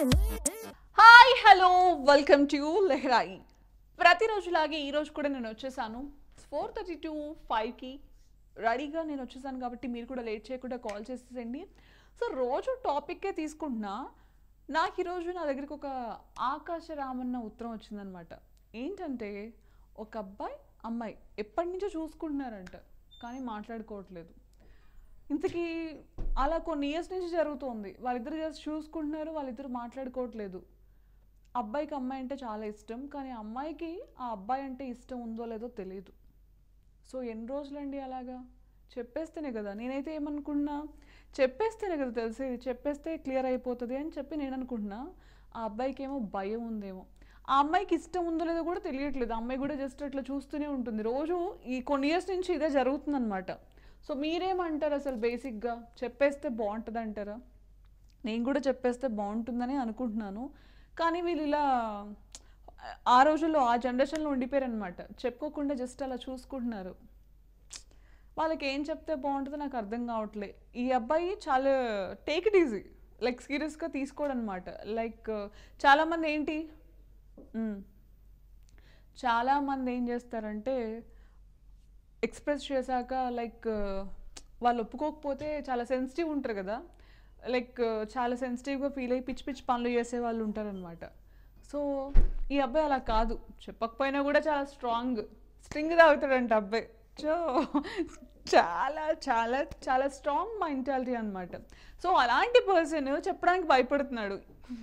Hi hello welcome to Leharayi ప్రతిరోజులాగే ఈరోజు కూడా నేను వచ్చేసాను ఫోర్ థర్టీ టు ఫైవ్కి రెడీగా నేను వచ్చేసాను కాబట్టి మీరు కూడా లేట్ చేయకుండా కాల్ చేసేసండి సో రోజు టాపిక్కే తీసుకుంటున్నా నాకు ఈరోజు నా దగ్గరికి ఒక ఆకాశ రామన్న ఉత్తరం వచ్చిందనమాట ఏంటంటే ఒక అబ్బాయి అమ్మాయి ఎప్పటి నుంచో చూసుకుంటున్నారంట కానీ మాట్లాడుకోవట్లేదు ఇంతకీ అలా కొన్ని ఇయర్స్ నుంచి జరుగుతోంది వాళ్ళిద్దరు జస్ట్ చూసుకుంటున్నారు వాళ్ళిద్దరు మాట్లాడుకోవట్లేదు అబ్బాయికి అమ్మాయి అంటే చాలా ఇష్టం కానీ అమ్మాయికి ఆ అబ్బాయి అంటే ఇష్టం ఉందో లేదో తెలియదు సో ఎన్ని రోజులండి అలాగా చెప్పేస్తేనే కదా నేనైతే ఏమనుకున్నా చెప్పేస్తేనే కదా తెలిసేది చెప్పేస్తే క్లియర్ అయిపోతుంది అని చెప్పి నేను అనుకుంటున్నా ఆ అబ్బాయికి ఏమో భయం ఉందేమో ఆ అమ్మాయికి ఇష్టం ఉందో లేదో కూడా తెలియట్లేదు ఆ అమ్మాయి కూడా జస్ట్ అట్లా చూస్తూనే ఉంటుంది రోజు ఈ కొన్ని ఇయర్స్ నుంచి ఇదే జరుగుతుందన్నమాట సో మీరేమంటారు అసలు బేసిక్గా చెప్పేస్తే బాగుంటుంది అంటారా నేను కూడా చెప్పేస్తే బాగుంటుందని అనుకుంటున్నాను కానీ వీళ్ళు ఇలా ఆ రోజుల్లో ఆ జనరేషన్లో ఉండిపోయారు అనమాట చెప్పుకోకుండా జస్ట్ అలా చూసుకుంటున్నారు వాళ్ళకి ఏం చెప్తే బాగుంటుందో నాకు అర్థం కావట్లే ఈ అబ్బాయి చాలా టేక్ ఇట్ ఈజీ లైక్ సీరియస్గా తీసుకోవడం అనమాట లైక్ చాలామంది ఏంటి మ్, చాలామంది ఏం చేస్తారంటే ఎక్స్ప్రెస్ చేశాక లైక్ వాళ్ళు ఒప్పుకోకపోతే చాలా సెన్సిటివ్ ఉంటారు కదా లైక్ చాలా సెన్సిటివ్గా ఫీల్ అయ్యి పిచ్చి పిచ్చి పనులు చేసే వాళ్ళు ఉంటారనమాట సో ఈ అబ్బాయి అలా కాదు చెప్పకపోయినా కూడా చాలా స్ట్రాంగ్ స్ట్రింగ్ తాగుతాడంట అబ్బాయి సో చాలా చాలా చాలా స్ట్రాంగ్ మెంటాలిటీ అనమాట సో అలాంటి పర్సన్ చెప్పడానికి భయపడుతున్నాడు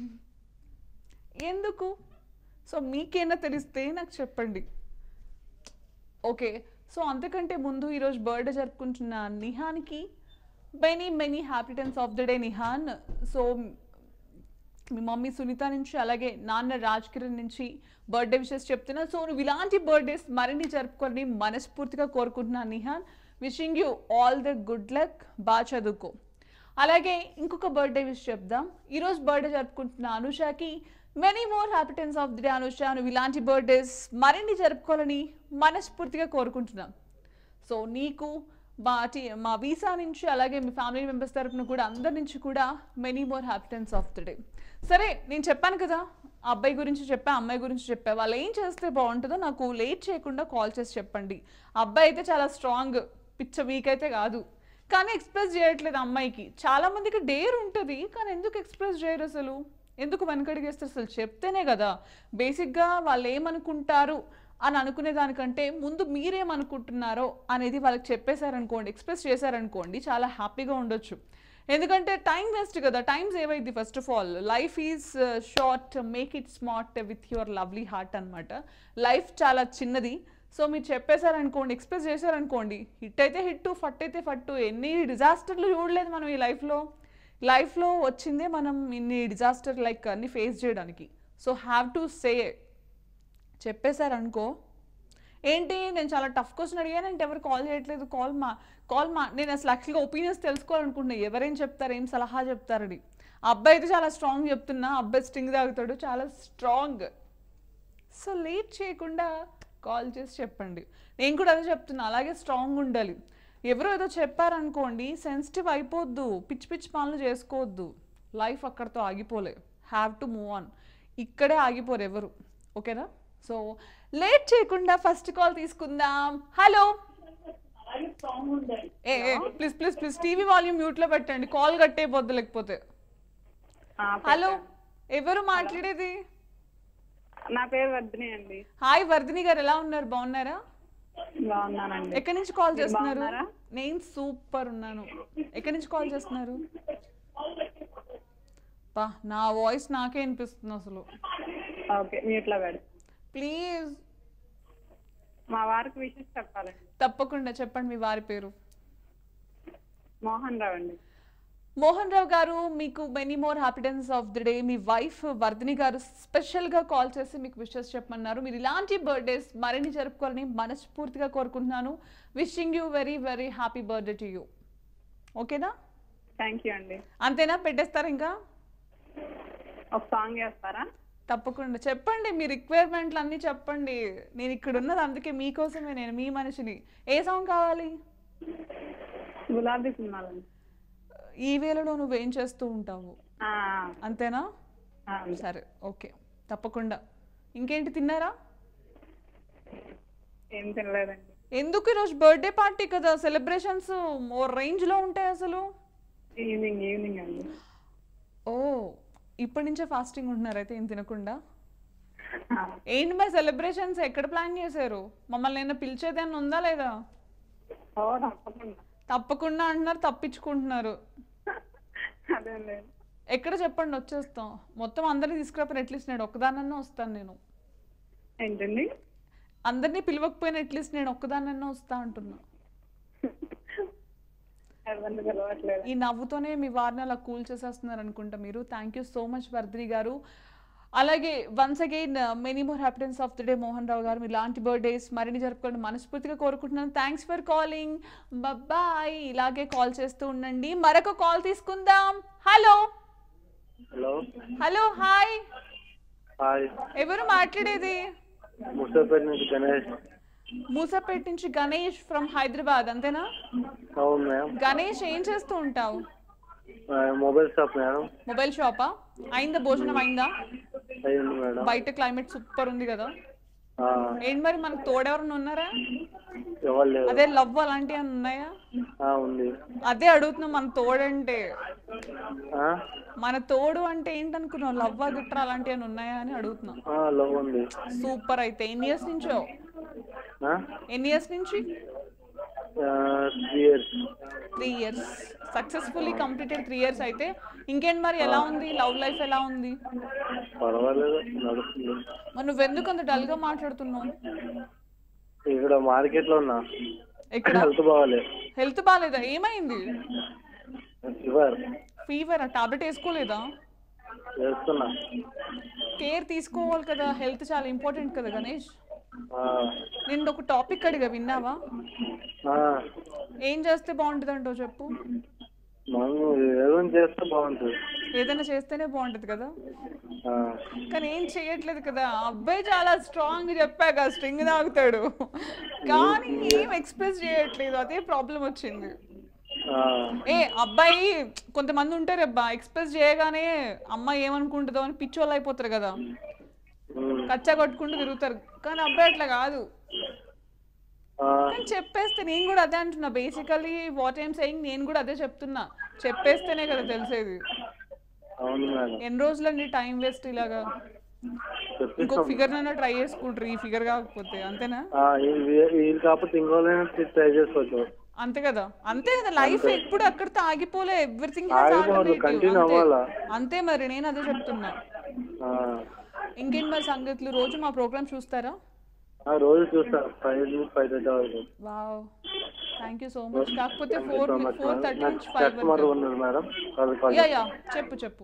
ఎందుకు సో మీకేనా తెలిస్తే నాకు చెప్పండి ఓకే సో అంతకంటే ముందు ఈరోజు బర్త్డే జరుపుకుంటున్న నిహాన్కి many many happy returns of the day Nihan so మీ మమ్మీ సునీత నుంచి అలాగే నాన్న రాజ్ కిరణ్ నుంచి బర్త్డే విషెస్ చెప్తున్నా సో నువ్వు ఇలాంటి బర్త్డేస్ మరిన్ని జరుపుకొని మనస్ఫూర్తిగా కోరుకుంటున్నా Nihan wishing you all the good luck బాగా చదువుకో అలాగే ఇంకొక బర్త్డే విష్ చెప్దాం ఈరోజు బర్త్డే జరుపుకుంటున్న అనుషాకి many more happy returns of the day Anusha నువ్వు ఇలాంటి బర్త్డేస్ మరిన్ని జరుపుకోవాలని మనస్ఫూర్తిగా కోరుకుంటున్నాం సో నీకు మా టీ మా వీసా నుంచి అలాగే మీ ఫ్యామిలీ మెంబర్స్ తరపున కూడా అందరి నుంచి కూడా many more happy returns of the day సరే నేను చెప్పాను కదా ఆ అబ్బాయి గురించి చెప్పా అమ్మాయి గురించి చెప్పా వాళ్ళు ఏం చేస్తే బాగుంటుందో నాకు లేట్ చేయకుండా కాల్ చేసి చెప్పండి ఆ అబ్బాయి అయితే చాలా స్ట్రాంగ్ పిచ్చ వీక్ అయితే కాదు కానీ ఎక్స్ప్రెస్ చేయట్లేదు అమ్మాయికి చాలా మందికి డేర్ ఉంటుంది కానీ ఎందుకు ఎక్స్ప్రెస్ చేయరు అసలు ఎందుకు వెనకడిగేస్తారు అసలు చెప్తేనే కదా బేసిక్గా వాళ్ళు ఏమనుకుంటారు అని అనుకునే దానికంటే ముందు మీరేమనుకుంటున్నారో అనేది వాళ్ళకి చెప్పేశారనుకోండి ఎక్స్ప్రెస్ చేశారనుకోండి చాలా హ్యాపీగా ఉండొచ్చు ఎందుకంటే టైం వేస్ట్ కదా టైం సేవ్ అయింది first of all life is short make it smart with your lovely heart అనమాట లైఫ్ చాలా చిన్నది సో మీరు చెప్పేశారనుకోండి ఎక్స్ప్రెస్ చేశారనుకోండి హిట్ అయితే హిట్ ఫట్ అయితే ఫట్టు ఎన్ని డిజాస్టర్లు చూడలేదు మనం ఈ లైఫ్లో లైఫ్లో వచ్చిందే మనం ఇన్ని డిజాస్టర్ లైక్ అన్ని ఫేస్ చేయడానికి సో హ్యావ్ టు సే చెప్పేశారనుకో ఏంటి నేను చాలా టఫ్ క్వశ్చన్ అడిగాను అంటే ఎవరు కాల్ చేయట్లేదు కాల్ మా కాల్ మా నేను అసలు యాక్చువల్గా ఒపీనియన్స్ తెలుసుకోవాలనుకుంటున్నా ఎవరేం చెప్తారు ఏం సలహా చెప్తారని ఆ అబ్బాయి అయితే చాలా స్ట్రాంగ్ చెప్తున్నా ఆ అబ్బాయి స్ట్రింగ్ తాగుతాడు చాలా స్ట్రాంగ్ సో లేట్ చేయకుండా కాల్ చేసి చెప్పండి నేను కూడా అదే చెప్తున్నా అలాగే స్ట్రాంగ్ ఉండాలి ఎవరో ఏదో చెప్పారనుకోండి సెన్సిటివ్ అయిపోద్దు పిచ్చి పిచ్చి పనులు చేసుకోవద్దు లైఫ్ అక్కడితో ఆగిపోలే హ్యావ్ టు మూవ్ ఆన్ ఇక్కడే ఆగిపోరు ఎవరు ఓకేనా సో లేట్ చేయకుండా ఫస్ట్ కాల్ తీసుకుందాం హలో ఏ please please please TV volume మ్యూట్లో పెట్టండి కాల్ కట్టేయబోద్దు లేకపోతే ఆ, హలో ఎవరు మాట్లాడేది నా పేరు వర్ధిని అండి హాయ్ వర్ధిని గారు ఎలా ఉన్నారు బాగున్నారా బాగున్నానండి ఎక్కడి నుంచి కాల్ మీరు చేస్తున్నారు బాగున్నారా? నేను సూపర్ ఉన్నాను ఎక్కడి నుంచి కాల్ చేస్తున్నారు బా నా వాయిస్ నాకే వినిపిస్తుంది అసలు ఓకే మ్యూట్ లో పెడు ప్లీజ్ మా వారికి విషయం చెప్పాలండి తప్పకుండా చెప్పండి మీ వారి పేరు మోహన్ రావు అండి మోహన్ రావు గారు మీకు many more happiness of the day మీ వైఫ్ వర్ధిని గారు స్పెషల్గా కాల్ చేసి మీకు విషెస్ చెప్పమన్నారు మీరు ఇలాంటి బర్త్డేస్ మరిన్ని జరుపుకోవాలని మనస్ఫూర్తిగా కోరుకుంటున్నాను wishing you very very happy birthday to you ఓకేనా థ్యాంక్ యూ అండి అంతేనా పెట్టేస్తారా ఇంకా ఒక సాంగ్ వేస్తారా తప్పకుండా చెప్పండి మీ రిక్వైర్మెంట్లు అన్నీ చెప్పండి నేను ఇక్కడ ఉన్నది అందుకే మీకోసమే నేను మీ మనిషిని ఏ సాంగ్ కావాలి గులాబీ సినిమాలండి ఈ వేళలో నువ్వేం చేస్తూ ఉంటావు ఆ, అంతేనా ఆ, అంతే. సరే ఓకే తప్పకుండా ఇంకేంటి తిన్నారా ఏం తినలేదండి ఎందుకు ఈరోజు బర్త్డే పార్టీ కదా సెలబ్రేషన్స్ ఓ రేంజ్లో ఉంటాయి అసలు ఈవినింగ్ ఈవినింగ్ అండి ఓ ఇప్పటి నుంచే ఫాస్టింగ్ ఉంటున్నారు అయితే ఏం తినకుండా ఆ, ఏంటి మరి సెలబ్రేషన్స్ ఎక్కడ ప్లాన్ చేశారు మమ్మల్ని నేను పిలిచేది అని ఉందా లేదా ఓ తప్పకుండా తప్పకుండా అంటున్నారు తప్పించుకుంటున్నారు అదే లేదు ఎక్కడ చెప్పండి వచ్చేస్తాం మొత్తం అందరినీ తీసుకురాపోయిన అట్లీస్ట్ నేను ఒక్కదానన్నా వస్తాను నేను ఏంటండి అందరినీ పిలవకపోయినా అట్లీస్ట్ నేను ఒక్కదానన్నా వస్తా అంటున్నా ఎవరిని పిలవట్లేదు ఈ నవ్వుతోనే మీ వారిని అలా కూల్ చేసేస్తున్నారు అనుకుంటా మీరు thank you so much Vardhini garu అలాగే once again many more happiness of the day Mohan Rao garu మీ లాంటి బర్త్డేస్ మరిన్ని జరుపుకోండి మనస్ఫూర్తిగా కోరుకుంటున్నాను థ్యాంక్స్ ఫర్ కాలింగ్ బాయ్ ఇలాగే కాల్ చేస్తూ ఉండండి మరొక కాల్ తీసుకుందాం hello hello hello hi hi ఎవరు మాట్లాడేది ముసాపేట నుంచి గణేష్ మూసాపేట నుంచి గణేష్ ఫ్రమ్ హైదరాబాద్ అంతేనా అవును మేడం గణేష్ ఏం చేస్తూ ఉంటావు ఆ, మొబైల్ షాప్ మేడం మొబైల్ షాపా అయిందా భోజనం అయిందా అయ్యింది మేడం బయట క్లైమేట్ సూపర్ ఉంది కదా ఆ, ఏంటి మరి మనకు తోడెవరైనా ఉన్నారా ఎవరు లేరు అదే లవ్ అలాంటివి ఏమైనా ఉన్నాయా ఆ, ఉంది అదే అడుగుతున్నాం మన తోడంటే ఆ? మన తోడు అంటే ఏంటనుకున్నావు లవ్ గిట్రా అలాంటివి ఏమైనా ఉన్నాయా అని అడుగుతున్నాం ఆ, లవ్ ఉంది సూపర్ అయితే ఎన్ని ఇయర్స్ నుంచో ఆ? ఎన్ని ఇయర్స్ నుంచి ఆ, three years three years successfully completed three years అయితే ఇంకేంటి మరి ఎలా ఉంది లవ్ లైఫ్ ఎలా ఉంది పర్వాలేదు నడుస్తుంది మరి నువ్వెందుకు అంత డల్గా మాట్లాడుతున్నావు ఇక్కడ మార్కెట్ లో ఉన్నా ఎక్కడ హెల్త్ బాగాలే హెల్త్ బాగాలేదా ఏమైంది ఫీవర్ ఫీవర్ టాబ్లెట్ వేసుకోలేదా వేస్తున్నా కేర్ తీసుకోవాలి కదా హెల్త్ చాలా ఇంపార్టెంట్ కదా గణేష్ ఆ, నేను ఒక టాపిక్ అడిగా విన్నావా ఆ, ఏం చేస్తే బాగుంటుంది అంటావు చెప్పు మనం ఏదైనా చేస్తే బాగుంటుంది ఏదైనా చేస్తేనే బాగుంటుంది కదా ఆ, కానీ ఏం చేయట్లేదు కదా అబ్బాయి చాలా స్ట్రాంగ్ చెప్పాక స్ట్రింగ్ తాగుతాడు కానీ ఏం ఎక్స్ప్రెస్ చేయట్లేదు అదే ప్రాబ్లం వచ్చింది ఆ, ఏ అబ్బాయి కొంతమంది ఉంటారు అబ్బా ఎక్స్ప్రెస్ చేయగానే అమ్మాయి ఏమనుకుంటుందో అని పిచ్చోళ్ళు అయిపోతారు కదా ఉమ్, కచ్చా కొట్టుకుంటూ తిరుగుతారు కానీ అబ్బాయి అట్లా కాదు ఆ, కానీ చెప్పేస్తే నేను కూడా అదే అంటున్నా బేసికలీ వాట్ ఐమ్ సెయింగ్ నేను కూడా అదే చెప్తున్నా చెప్పేస్తేనే కదా తెలిసేది అవును మేడం ఎన్ని రోజులండి టైం వేస్ట్ ఇలాగా ఇంకొక చెప్పిస్తాం ఫిగర్ నైనా ట్రై చేసుకుంటారు ఈ ఫిగర్ కాకపోతే అంతేనా ఆ, ఈ- వీ- వీలు కాకపోతే ఇంకోలైనా ట్రై చేసుకోవచ్చు అంతే కదా అంతే కదా లైఫ్ ఎప్పుడు అక్కడితో ఆగిపోలే ఎవ్రీథింగ్ ఆగిపోదు, continue అవ్వాలా. అంతే మరి నేను అదే చెప్తున్నా ఆ, ఇంకేంటి మరి సంగతులు రోజు మా ప్రోగ్రామ్ చూస్తారా ఆ, రోజు చూస్తా ఫైవ్ ఫైవ్ థర్టీ వరకు wow thank you so much కాకపోతే Thank you four so much, four madam. Thirty నాకు నుంచి ఫైవ్ కస్టమర్ ఉన్నారు మేడం వాళ్ళు కాల్ యా యా చెప్పు చెప్పు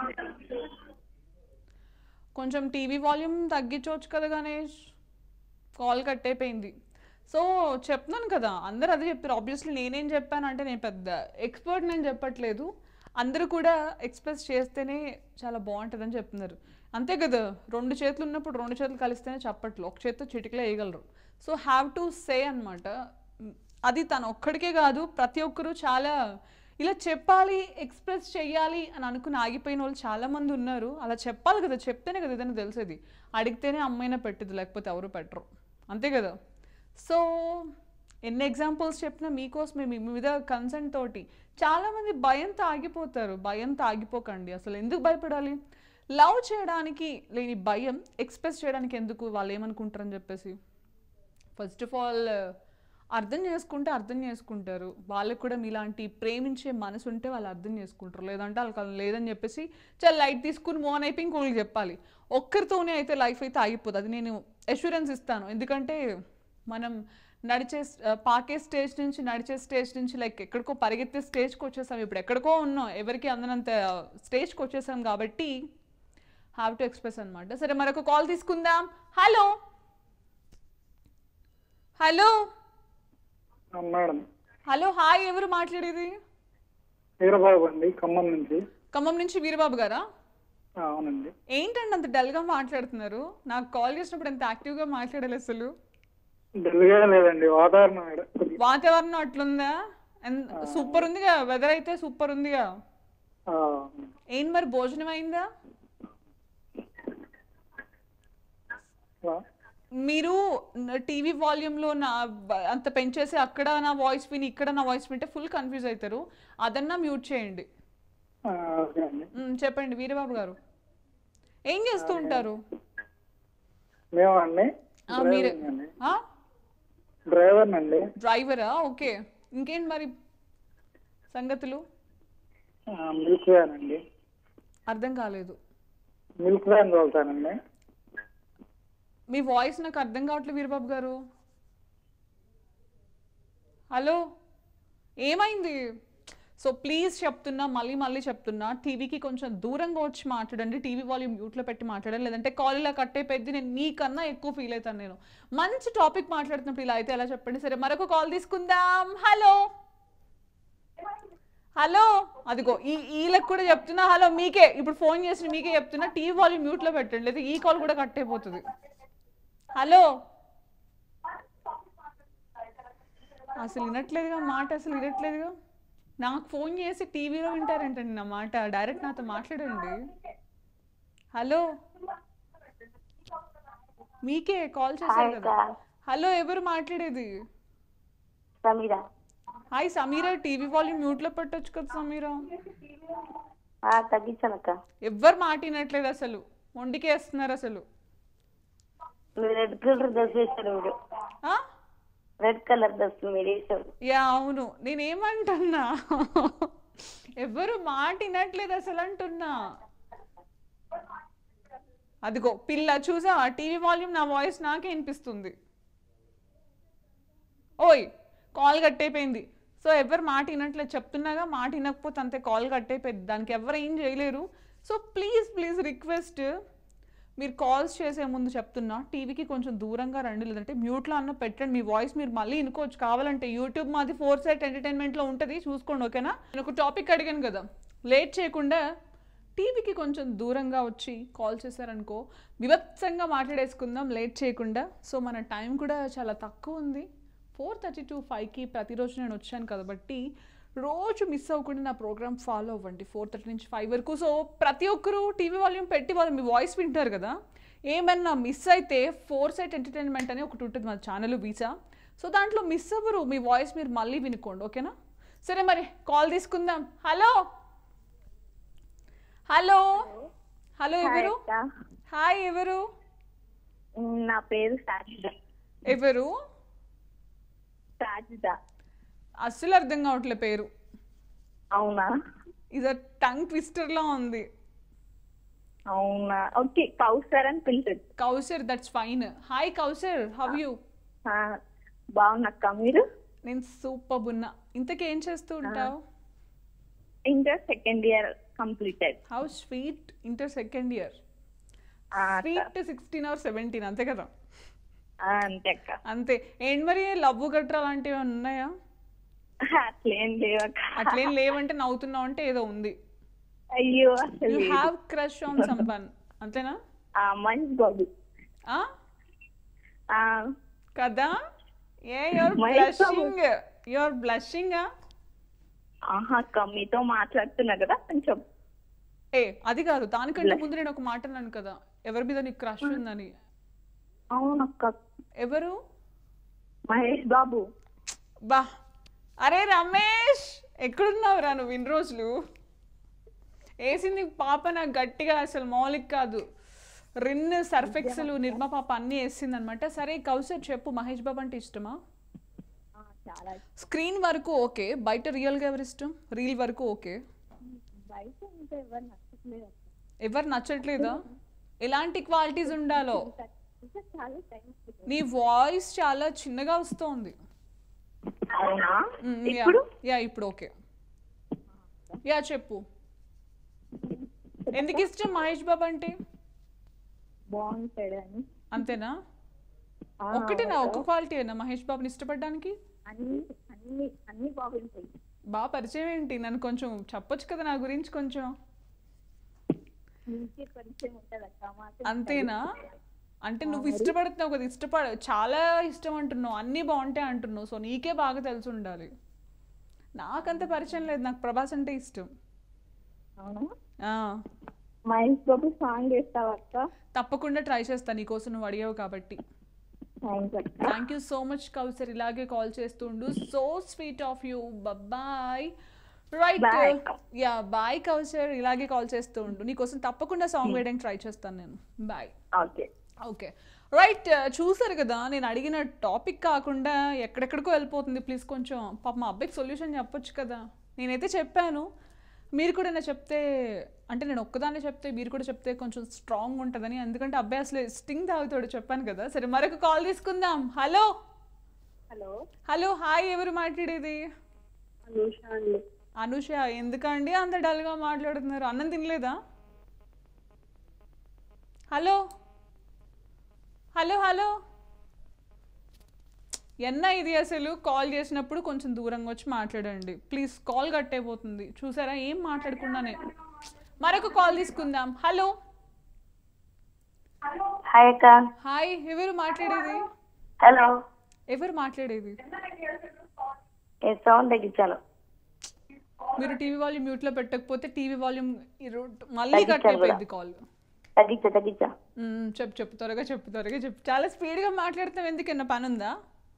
కొంచెం టీవీ వాల్యూమ్ తగ్గించవచ్చు కదా గణేష్ కాల్ కట్ అయిపోయింది సో చెప్తున్నాను కదా అందరూ అదే చెప్తారు ఆబ్వియస్లీ నేనేం చెప్పాను అంటే నేను పెద్ద ఎక్స్పర్ట్ నేను చెప్పట్లేదు అందరూ కూడా ఎక్స్ప్రెస్ చేస్తేనే చాలా బాగుంటుందని చెప్తున్నారు అంతే కదా రెండు చేతులు ఉన్నప్పుడు రెండు చేతులు కలిస్తేనే చప్పట్లు ఒక చేతితో చిటికలో వేయగలరు సో హ్యావ్ టు సే అనమాట అది తను ఒక్కడికే కాదు ప్రతి ఒక్కరూ చాలా ఇలా చెప్పాలి ఎక్స్ప్రెస్ చేయాలి అని అనుకుని ఆగిపోయిన వాళ్ళు చాలా మంది ఉన్నారు అలా చెప్పాలి కదా చెప్తేనే కదా ఏదైనా తెలిసేది అడిగితేనే అమ్మైనా పెట్టదు లేకపోతే ఎవరు పెట్టరు అంతే కదా సో ఎన్ని ఎగ్జాంపుల్స్ చెప్పినా మీకోసమే మీ మీద కన్సెంట్ తోటి చాలామంది భయంతో ఆగిపోతారు భయంతో ఆగిపోకండి అసలు ఎందుకు భయపడాలి లవ్ చేయడానికి లేని భయం ఎక్స్ప్రెస్ చేయడానికి ఎందుకు వాళ్ళు ఏమనుకుంటారని చెప్పేసి ఫస్ట్ ఆఫ్ ఆల్ అర్థం చేసుకుంటే అర్థం చేసుకుంటారు వాళ్ళకు కూడా మీలాంటి ప్రేమించే మనసు ఉంటే వాళ్ళు అర్థం చేసుకుంటారు లేదంటే వాళ్ళకి అది లేదని చెప్పేసి చాలా లైట్ తీసుకుని మోన్ అయిపోయి ఇంకొకరికి చెప్పాలి ఒక్కరితోనే అయితే లైఫ్ అయితే ఆగిపోదు అది నేను అష్యూరెన్స్ ఇస్తాను ఎందుకంటే మనం నడిచే ఆ, పాకే స్టేజ్ నుంచి నడిచే స్టేజ్ నుంచి లైక్ ఎక్కడికో పరిగెత్తే స్టేజ్కి వచ్చేసాం ఇప్పుడు ఎక్కడికో ఉన్నాం ఎవరికి అందనంత స్టేజ్కి వచ్చేసాం కాబట్టి హ్యావ్ టు ఎక్స్ప్రెస్ అనమాట సరే మరొక కాల్ తీసుకుందాం hello hello madam hello hi ఎవరు మాట్లాడేది వీరబాబు అండి ఖమ్మం నుంచి ఖమ్మం నుంచి వీరబాబు గారా ఆ, అవునండి ఏంటండి అంత డల్గా మాట్లాడుతున్నారు నాకు కాల్ చేసినప్పుడు ఎంత యాక్టివ్గా మాట్లాడాలి అసలు డల్గా లేదండి వాతావరణం ఈడ కొద్దిగా, వాతావరణం అట్లుందా సూపర్ ఉందిగా వెదర్ అయితే సూపర్ ఉందిగా ఆ, ఏంటి మరి భోజనం అయిందా హలో మీరు టీవీ వాల్యూమ్లో నా బ- అంత పెంచేసి అక్కడ నా వాయిస్ విని ఇక్కడ నా వాయిస్ వింటే ఫుల్ కన్ఫ్యూజ్ అవుతారు అదన్నా మ్యూట్ చేయండి ఆ, ఓకే అండి మ్, చెప్పండి వీరబాబు గారు ఏం చేస్తూ ఉంటారు మేము అండి ఆ, మీరే డ్రైవర్ అండి ఆ? డ్రైవర్ అండి డ్రైవరా ఓకే ఇంకేంటి మరి సంగతులు మిల్క్ వ్యాన్ అండి అర్థం కాలేదు మిల్క్ వ్యాన్ తోలుతానండి మీ వాయిస్ నాకు అర్థం కావట్లేదు వీరబాబు గారు హలో ఏమైంది సో ప్లీజ్ చెప్తున్నా మళ్ళీ మళ్ళీ చెప్తున్నా టీవీకి కొంచెం దూరంగా వచ్చి మాట్లాడండి టీవీ వాల్యూమ్ మ్యూట్లో పెట్టి మాట్లాడండి లేదంటే కాల్ ఇలా కట్ అయిపోయింది నేను మీకన్నా ఎక్కువ ఫీల్ అవుతాను నేను మంచి టాపిక్ మాట్లాడుతున్నప్పుడు ఇలా అయితే ఎలా చెప్పండి సరే మరొక కాల్ తీసుకుందాం హలో హలో అదిగో ఈ వీళ్ళకి కూడా చెప్తున్నా హలో మీకే ఇప్పుడు ఫోన్ చేసి మీకే చెప్తున్నా టీవీ వాల్యూమ్ మ్యూట్లో పెట్టండి లేదా ఈ కాల్ కూడా కట్ అయిపోతుంది హలో అసలు వినట్లేదుగా మాట అసలు వినట్లేదుగా నాకు ఫోన్ చేసి టీవీలో వింటారంటండి నా మాట డైరెక్ట్ నాతో మాట్లాడండి హలో మీకే కాల్ చేశారు కదా హలో ఎవరు మాట్లాడేది Sameera hi Sameera TV volume మ్యూట్లో పెట్టొచ్చు కదా సమీరా ఆ, తగ్గించానక్క ఎవ్వరు మాట వినట్లేదు అసలు వండికే వేస్తున్నారు అసలు మీరు రెడ్ కలర్ డ్రెస్ వేశారు మీరు ఆ? రెడ్ కలర్ డ్రెస్ మీరు వేశారు యా అవును నేనేమంటున్నా ఎవ్వరు మాట వినట్లేదు అసలు అంటున్నా అదిగో పిల్ల చూసా టీవీ వాల్యూమ్ నా వాయిస్ నాకే వినిపిస్తుంది ఓయ్ కాల్ కట్ అయిపోయింది సో ఎవరు మాట వినట్లేదు చెప్తున్నాగా మాట వినకపోతే అంతే కాల్ కట్ అయిపోయింది దానికి ఎవరు ఏం చేయలేరు సో ప్లీజ్ ప్లీజ్ రిక్వెస్ట్ మీరు కాల్స్ చేసే ముందు చెప్తున్నా టీవీకి కొంచెం దూరంగా రండి లేదంటే మ్యూట్లో అన్న పెట్టండి మీ వాయిస్ మీరు మళ్ళీ వినుకోవచ్చు కావాలంటే యూట్యూబ్ మాది ఫోర్ సైట్ ఎంటర్టైన్మెంట్లో ఉంటుంది చూసుకోండి ఓకేనా నేను ఒక టాపిక్ అడిగాను కదా లేట్ చేయకుండా టీవీకి కొంచెం దూరంగా వచ్చి కాల్ చేశారనుకో వివత్సంగా మాట్లాడేసుకుందాం లేట్ చేయకుండా సో మన టైం కూడా చాలా తక్కువ ఉంది ఫోర్ థర్టీ టు ఫైవ్కి ప్రతిరోజు నేను వచ్చాను కాబట్టి రోజు మిస్ అవ్వకుండా నా ప్రోగ్రామ్ ఫాలో అవ్వండి ఫోర్ థర్టీ నుంచి ఫైవ్ వరకు సో ప్రతి ఒక్కరూ టీవీ వాల్యూమ్ పెట్టి వాళ్ళు మీ వాయిస్ వింటారు కదా ఏమన్నా మిస్ అయితే ఫోర్ సైట్ ఎంటర్టైన్మెంట్ అని ఒకటి ఉంటుంది మన ఛానల్ వీసా సో దాంట్లో మిస్ అవ్వరు మీ వాయిస్ మీరు మళ్ళీ వినుకోండి ఓకేనా సరే మరి కాల్ తీసుకుందాం హలో హలో హలో ఎవరు హాయ్ ఎవరు నా పేరు సాజిద ఎవరు సాజిద అస్సలు అర్థం కావట్లే పేరు అవునా ఇది టంగ్ ట్విస్టర్లా ఉంది అవునా ఓకే కౌసర్ అని పిలిచదు Kausar that's fine hi Kausar how you బాగున్నాక్క మీరు నేను సూపర్ ఉన్నా ఇంతకేం చేస్తూ ఉంటావు inter second year completed how sweet inter second year sweet sixteen or seventeen అంతే కదా అంతే అక్క అంతే ఏంటి మరి లవ్ గట్రా అలాంటివి ఏమైనా ఉన్నాయా అట్లేం లేవక్క అట్లేం లేవంటే నవ్వుతున్నావు అంటే ఏదో ఉంది అయ్యో యూ అసలు హ్యావ్ క్రష్ ఆన్ సంవన్ అంతేనా ఆ, మంచి బాబు ఆ ఆ, కదా ఏ your My blushing your blushing ఆహా అక్క మీతో మాట్లాడుతున్నా కదా కొంచెం ఏ అది కాదు దానికంటే ముందు నేను ఒక మాట అన్నాను కదా ఎవరి మీద నీకు క్రష్ ఉందని అవునక్క ఎవరు మహేష్ బాబు బా అరే రమేష్ ఎక్కడున్నావురా నువ్వు ఇన్ని రోజులు వేసింది పాప నాకు గట్టిగా అసలు మౌలిక్ కాదు రిన్ సర్ఫెక్సలు నిర్మా పాప అన్నీ వేసింది అనమాట సరే కౌసర్ చెప్పు మహేష్ బాబు అంటే ఇష్టమా ఆ, చాలా స్క్రీన్ వరకు ఓకే బయట రియల్గా ఎవరు ఇష్టం రీల్ వరకు ఓకే బయట ఇంకా ఎవరు నచ్చట్లేదు అక్క. ఎవరు నచ్చట్లేదా ఎలాంటి క్వాలిటీస్ ఉండాలో ఇంకా చాలా టైం నీ వాయిస్ చాలా చిన్నగా వస్తోంది అవునా మ్, యా. ఇప్పుడు యా ఇప్పుడు ఓకే యా చెప్పు ఎందుకు ఇష్టం మహేష్ బాబు అంటే బాగుంటాడు అని అంతేనా ఆ, ఒక్కటేనా ఒక్క క్వాలిటీ అయినా మహేష్ బాబుని ఇష్టపడడానికి అన్ని అన్ని అన్ని బాగుంటాయి బాగా పరిచయం ఏంటి నన్ను కొంచెం చెప్పొచ్చు కదా నా గురించి కొంచెం నీకే పరిచయం ఉంటుంది అక్క మాకు అంతేనా అంటే నువ్వు ఇష్టపడుతున్నావు కదా ఇష్టపడ చాలా ఇష్టం అంటున్నావు అన్నీ బాగుంటాయి అంటున్నావు సో నీకే బాగా తెలిసి ఉండాలి నాకంత పరిచయం లేదు నాకు ప్రభాస్ అంటే ఇష్టం అవునా ఆ, మహేష్ బాబు సాంగ్ వేస్తావా అక్క తప్పకుండా ట్రై చేస్తాను నీకోసం నువ్వు అడిగావు కాబట్టి థ్యాంక్స్ అక్క thank you so much Kausar ఇలాగే కాల్ చేస్తుండు so sweet of you bye right Bye. Yeah bye Kausar ఇలాగే కాల్ చేస్తూ ఉండు నీకోసం తప్పకుండా సాంగ్ వేయడానికి ట్రై చేస్తాను నేను బాయ్ ఓకే ఓకే రైట్ చూసారు కదా నేను అడిగిన టాపిక్ కాకుండా ఎక్కడెక్కడికో వెళ్ళిపోతుంది ప్లీజ్ కొంచెం పాప మా అబ్బాయికి సొల్యూషన్ చెప్పొచ్చు కదా నేనైతే చెప్పాను మీరు కూడా నా చెప్తే అంటే నేను ఒక్కదాన్నే చెప్తే మీరు కూడా చెప్తే కొంచెం స్ట్రాంగ్ ఉంటుందని ఎందుకంటే అబ్బాయి అసలు స్టింగ్ తాగుతాడు చెప్పాను కదా సరే మరొక కాల్ తీసుకుందాం హలో హలో హలో హాయ్ ఎవరు మాట్లాడేది అనూష అండి అనుష ఎందుకండి అంత డల్గా మాట్లాడుతున్నారు అన్నం తినలేదా హలో హలో హలో ఎన్న ఇది అసలు కాల్ చేసినప్పుడు కొంచెం దూరంగా వచ్చి మాట్లాడండి ప్లీజ్ కాల్ కట్ అయిపోతుంది చూసారా ఏం మాట్లాడకుండానే మరొక కాల్ తీసుకుందాం హలో హాయ్ అక్క హాయ్ ఎవరు మాట్లాడేది హలో ఎవరు మాట్లాడేది ఏ సౌండ్ తగ్గించాను మీరు టీవీ వాల్యూమ్ మ్యూట్లో పెట్టకపోతే టీవీ వాల్యూమ్ మళ్ళీ కట్ అయిపోయింది కాల్ తగ్గించా తగ్గించా మ్మ్, చెప్పు చెప్పు త్వరగా చెప్పు త్వరగా చెప్పు చాలా స్పీడ్గా మాట్లాడుతున్నావు ఎందుకన్నా పని ఉందా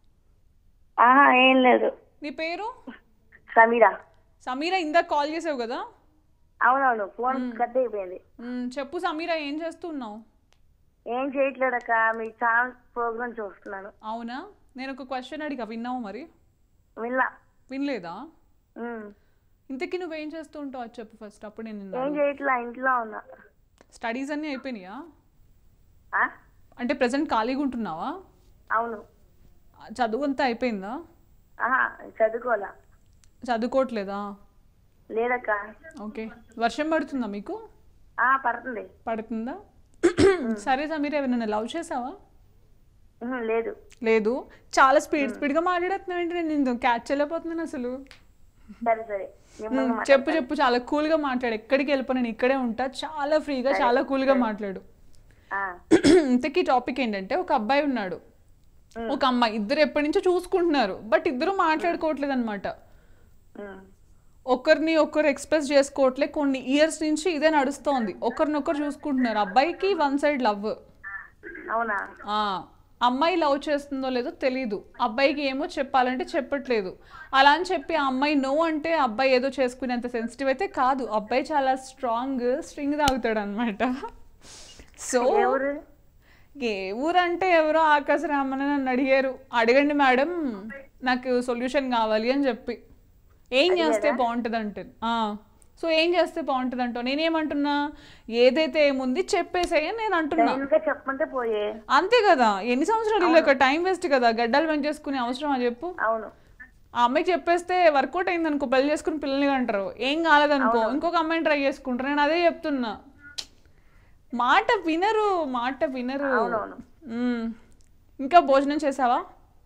ఆహా ఏం లేదు నీ పేరు సమీరా సమీరా ఇందాక కాల్ చేసావు కదా అవునవును ఫోన్ కట్ అయిపోయింది మ్మ్, చెప్పు సమీరా ఏం చేస్తున్నావు ఏం చేయట్లేదు అక్క మీ ఛానల్ ప్రోగ్రామ్ చూస్తున్నాను అవునా నేను ఒక క్వశ్చన్ అడిగా విన్నావు మరి విన్నా వినలేదా ఉమ్. ఇంతకీ నువ్వేం చేస్తూ ఉంటావు అది చెప్పు ఫస్ట్ అప్పుడు నేను ఏం చేయట్లా ఇంట్లో ఉన్నా స్టడీస్ అన్నీ అయిపోయినాయా ఆ? అంటే ప్రజెంట్ ఖాళీగా ఉంటున్నావా అవును చదువు అంతా అయిపోయిందా ఆహా చదువుకోవాలా చదువుకోవట్లేదా లేదక్క ఓకే వర్షం పడుతుందా మీకు ఆ పడుతుంది పడుతుందా సరే సమీరా ఏమైనా లవ్ చేసావా ఉహు, లేదు లేదు చాలా స్పీడ్ స్పీడ్గా మాట్లాడుతున్నావు ఏంటి నేను క్యాచ్ చేయలేకపోతున్నాను అసలు సరే సరే మిమ్మల్ని మ్మ్, చెప్పు చెప్పు చాలా కూల్గా మాట్లాడు ఎక్కడికి వెళ్ళిపో నేను ఇక్కడే ఉంటా చాలా ఫ్రీగా చాలా కూల్గా మాట్లాడు ఆ, ఇంతకీ టాపిక్ ఏంటంటే ఒక అబ్బాయి ఉన్నాడు ఒక అమ్మాయి ఇద్దరు ఎప్పటి నుంచో చూసుకుంటున్నారు బట్ ఇద్దరు మాట్లాడుకోవట్లేదు అనమాట ఉమ్, ఒకరిని ఒకరు ఎక్స్ప్రెస్ చేసుకోవట్లే కొన్ని ఇయర్స్ నుంచి ఇదే నడుస్తోంది ఒకరినొకరు చూసుకుంటున్నారు అబ్బాయికి వన్ సైడ్ లవ్ అవునా అమ్మాయి లవ్ చేస్తుందో లేదో తెలీదు అబ్బాయికి ఏమో చెప్పాలంటే చెప్పట్లేదు అలా అని చెప్పి ఆ అమ్మాయి నో అంటే అబ్బాయి ఏదో చేసుకునేంత సెన్సిటివ్ అయితే కాదు అబ్బాయి చాలా స్ట్రాంగ్ స్ట్రింగ్ తాగుతాడు అనమాట సో ఎవరు ఏ ఊరంటే ఎవరో ఆకాశ రామని నన్ను అడిగారు అడగండి మేడం నాకు సొల్యూషన్ కావాలి అని చెప్పి ఏం చేస్తే బాగుంటుంది అంటే సో ఏం చేస్తే బాగుంటుంది అంటావు నేనేమంటున్నా ఏదైతే ఏముంది చెప్పేసేయని నేను అంటున్నా ఇంకా చెప్పమంటే పోయే అంతే కదా ఎన్ని సంవత్సరాలు ఇల్లు ఒక టైం వేస్ట్ కదా గడ్డలు పెంచేసుకునే అవసరం అని చెప్పు అవును ఆ అమ్మాయికి చెప్పేస్తే వర్కౌట్ అయింది అనుకో పెళ్లి చేసుకుని పిల్లల్ని అంటారు ఏం కాలేదనుకో ఇంకొక అమ్మాయిని ట్రై చేసుకుంటారు నేను అదే చెప్తున్నా మాట వినరు మాట వినరు అవునవును. మ్మ్. ఇంకా భోజనం చేసావా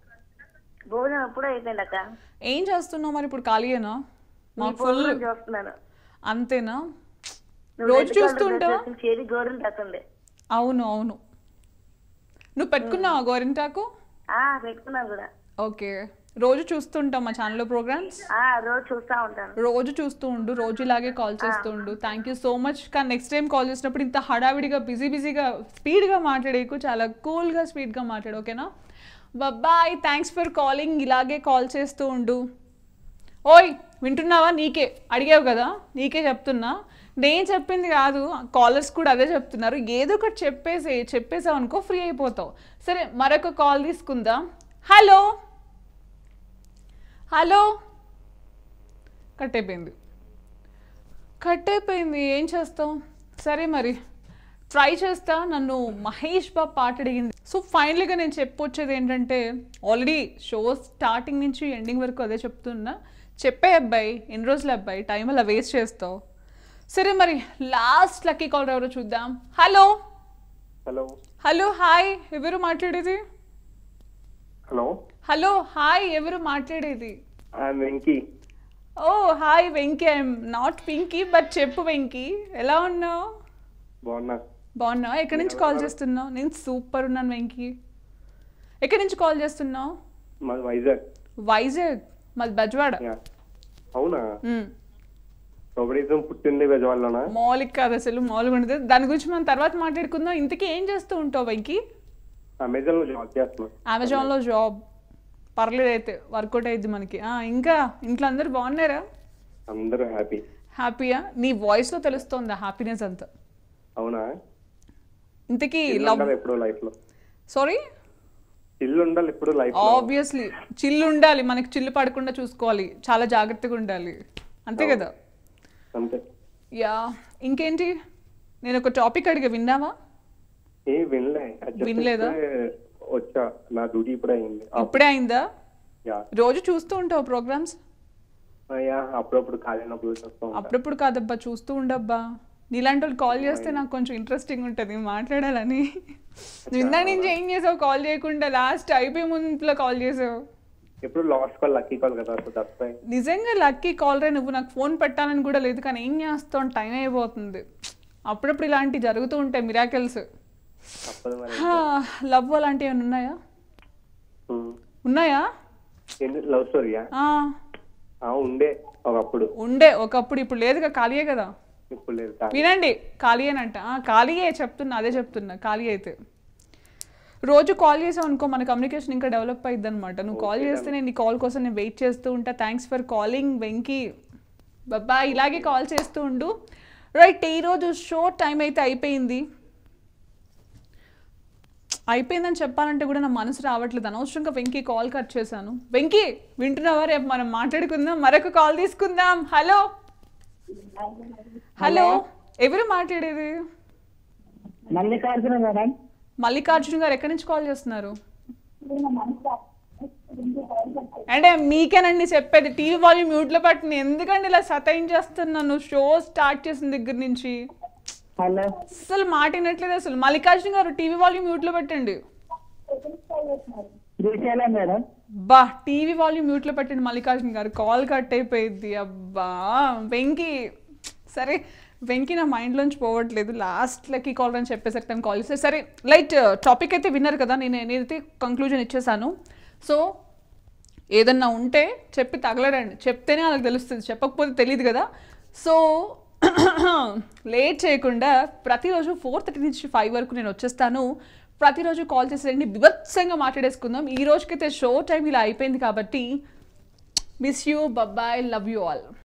భోజనం ఎప్పుడూ అయిపోయింది అక్క ఏం చేస్తున్నావు మరి ఇప్పుడు ఖాళీయేనా నీ మాకు ఫుల్ ప్రోగ్రామ్ చూస్తున్నాను అంతేనా నువ్వు రోజు రెడ్ చూస్తూ కలర్ ఉంటావా? డ్రెస్ వేసుకుని చేతి గోరులు తక్కుంది అవును అవును నువ్వు పెట్టుకున్నావా గోరింటాకు ఆ పెట్టుకున్నాను కూడా ఓకే రోజు చూస్తుంటాం మా ఛానల్లో ప్రోగ్రామ్స్ ఆ రోజు చూస్తా ఉంటాను రోజు చూస్తూ ఉండు రోజు ఇలాగే కాల్ చేస్తూ ఉండు థ్యాంక్ యూ సో మచ్ కానీ నెక్స్ట్ టైం కాల్ చేసినప్పుడు ఇంత హడావిడిగా బిజీ బిజీగా స్పీడ్గా మాట్లాడేకు చాలా కూల్గా స్పీడ్గా మాట్లాడు ఓకేనా బాయ్ థ్యాంక్స్ ఫర్ కాలింగ్ ఇలాగే కాల్ చేస్తూ ఉండు ఓయ్ వింటున్నావా నీకే అడిగావు కదా నీకే చెప్తున్నా నేను చెప్పింది కాదు కాలర్స్ కూడా అదే చెప్తున్నారు ఏదో ఒకటి చెప్పేసి చెప్పేసావు అనుకో ఫ్రీ అయిపోతావు సరే మరొక కాల్ తీసుకుందాం హలో హలో కట్ అయిపోయింది కట్ అయిపోయింది ఏం చేస్తాం సరే మరి ట్రై చేస్తా నన్ను మహేష్ బాబు పాట అడిగింది సో ఫైనల్గా నేను చెప్పొచ్చేది ఏంటంటే ఆల్రెడీ షో స్టార్టింగ్ నుంచి ఎండింగ్ వరకు అదే చెప్తున్నా చెప్పే అబ్బాయి ఎన్ని రోజుల అబ్బాయి టైం అలా వేస్ట్ చేస్తావు సరే మరి లాస్ట్ లక్కీ కాల్ ఎవరో చూద్దాం హలో హలో హలో హాయ్ ఎవరు మాట్లాడేది హలో హలో హాయ్ ఎవరు మాట్లాడేది Venky oh hi Venky I'm not Pinky but చెప్పు వెంకీ ఎలా ఉన్నావు బాగున్నా బాగున్నావు ఎక్కడి నుంచి కాల్ చేస్తున్నావు నేను సూపర్ ఉన్నాను వెంకీ ఎక్కడి నుంచి కాల్ చేస్తున్నావు మాది వైజాగ్ వైజాగ్ మాది బజ్వాడ యా. అవునా మ్. శోభనీతం పుట్టింది బెజవాడలోనా మౌలిక కాదు అసలు మామూలుగా ఉండదు దాని గురించి మనం తర్వాత మాట్లాడుకుందాం ఇంతకీ ఏం చేస్తూ ఉంటావు వెంకీ అమెజాన్ లో జాబ్ చేస్తున్నా అమెజాన్లో జాబ్ పర్లేదు అయితే వర్కౌట్ అయ్యిద్ది మనకి ఆ, ఇంకా ఇంట్లో అందరు బాగున్నారా అందరూ హ్యాపీ హ్యాపీయా నీ వాయిస్లో తెలుస్తోంది హ్యాపీనెస్ అంతా అవునా ఇంతకీ ఇల్లు లవ్ ఉండాలి ఎప్పుడు లైఫ్ లో సారీ ఇల్లు ఉండాలి ఎప్పుడు లైఫ్ లో ఆబ్వియస్లీ చిల్లు ఉండాలి మనకి చిల్లు పడకుండా చూసుకోవాలి చాలా జాగ్రత్తగా ఉండాలి అంతే కదా అంతే యా ఇంకేంటి నేను ఒక టాపిక్ అడిగా విన్నావా ఏ వినలే అది just వినలేదా? ఇప్పుడే వచ్చా నా డ్యూటీ ఇప్పుడే అయింది ఇప్పుడే అయిందా యా రోజు చూస్తూ ఉంటావు ప్రోగ్రామ్స్ యా అప్పుడప్పుడు ఖాళీ ఉన్నప్పుడు చూస్తూ ఉంటా. అప్పుడప్పుడు కాదబ్బా చూస్తూ ఉండబ్బా నీలాంటి వాళ్ళు కాల్ చేస్తే నాకు కొంచెం ఇంట్రెస్టింగ్ ఉంటుంది మాట్లాడాలని నువ్వు ఇందా నుంచి ఏం చేసావు కాల్ చేయకుండా లాస్ట్ అయిపోయి ముందులో కాల్ చేసావు ఎప్పుడు లాస్ట్ కాల్ లక్కీ కాల్ కదా సో దట్స్ వై నిజంగా లక్కీ కాల్ రే నువ్వు నాకు ఫోన్ పెట్టాలని కూడా లేదు కానీ ఏం చేస్తావు టైం అయిపోతుంది అప్పుడప్పుడు ఇలాంటివి జరుగుతూ ఉంటాయి మిరాకిల్స్ తప్పదు మరి లవ్ అలాంటివి ఏమైనా ఉన్నాయా ఉమ్. ఉన్నాయా ఏంటి లవ్ స్టోరీయా ఆ, ఆ ఉండే ఒకప్పుడు ఉండే ఒకప్పుడు ఇప్పుడు లేదుగా ఖాళీయే కదా ఇప్పుడు లేదు ఖాళీ. వినండి ఖాళీయేనంట ఆ, ఖాళీయే చెప్తున్నా అదే చెప్తున్నా ఖాళీ అయితే రోజు కాల్ చేసావు అనుకో మన కమ్యూనికేషన్ ఇంకా డెవలప్ అయ్యిద్ది అనమాట నువ్వు కాల్ చేస్తే నేను నీ కాల్ కోసం నేను వెయిట్ చేస్తూ ఉంటా థ్యాంక్స్ ఫర్ కాలింగ్ వెంకీ బాబా ఇలాగే కాల్ చేస్తూ ఉండు రైట్ ఈరోజు షో టైం అయితే అయిపోయింది అయిపోయిందని చెప్పాలంటే కూడా నా మనసు రావట్లేదు అనవసరంగా వెంకీ కాల్ కట్ చేశాను వెంకీ వింటున్నావా రేపు మనం మాట్లాడుకుందాం మరొక కాల్ తీసుకుందాం హలో హలో ఎవరు మాట్లాడేది మల్లికార్జున మేడం మల్లికార్జున గారు ఎక్కడి నుంచి కాల్ చేస్తున్నారు అంటే మీకేనండి చెప్పేది టీవీ వాల్యూమ్ మ్యూట్లో పట్టిన ఎందుకండి ఇలా సతాయించేస్తున్నాను షో స్టార్ట్ చేసిన దగ్గర నుంచి హలో అసలు మాట వినట్లేదు అసలు మల్లికార్జున గారు టీవీ వాల్యూమ్ మ్యూట్లో పెట్టండి శ్రీశైలం మేడం బా టీవీ వాల్యూమ్ మ్యూట్లో పెట్టండి మల్లికార్జున గారు కాల్ కట్ అయిపోయింది అబ్బా వెంకీ సరే వెంకీ నా మైండ్లోంచి పోవట్లేదు లాస్ట్లకి కాల్ అని చెప్పేసరికి తను కాల్ చేస్తే సరే లైట్ టాపిక్ అయితే విన్నారు కదా నేను నేనైతే కంక్లూజన్ ఇచ్చేసాను సో ఏదన్నా ఉంటే చెప్పి తగలడండి చెప్తేనే వాళ్ళకి తెలుస్తుంది చెప్పకపోతే తెలియదు కదా సో లేట్ చేయకుండా ప్రతిరోజు ఫోర్ థర్టీ నుంచి ఫైవ్ వరకు నేను వచ్చేస్తాను ప్రతిరోజు కాల్ చేసేయండి బిభత్సంగా మాట్లాడేసుకుందాం ఈ రోజుకైతే షో టైం ఇలా అయిపోయింది కాబట్టి మిస్ యూ బబ్బాయ్ లవ్ యూ ఆల్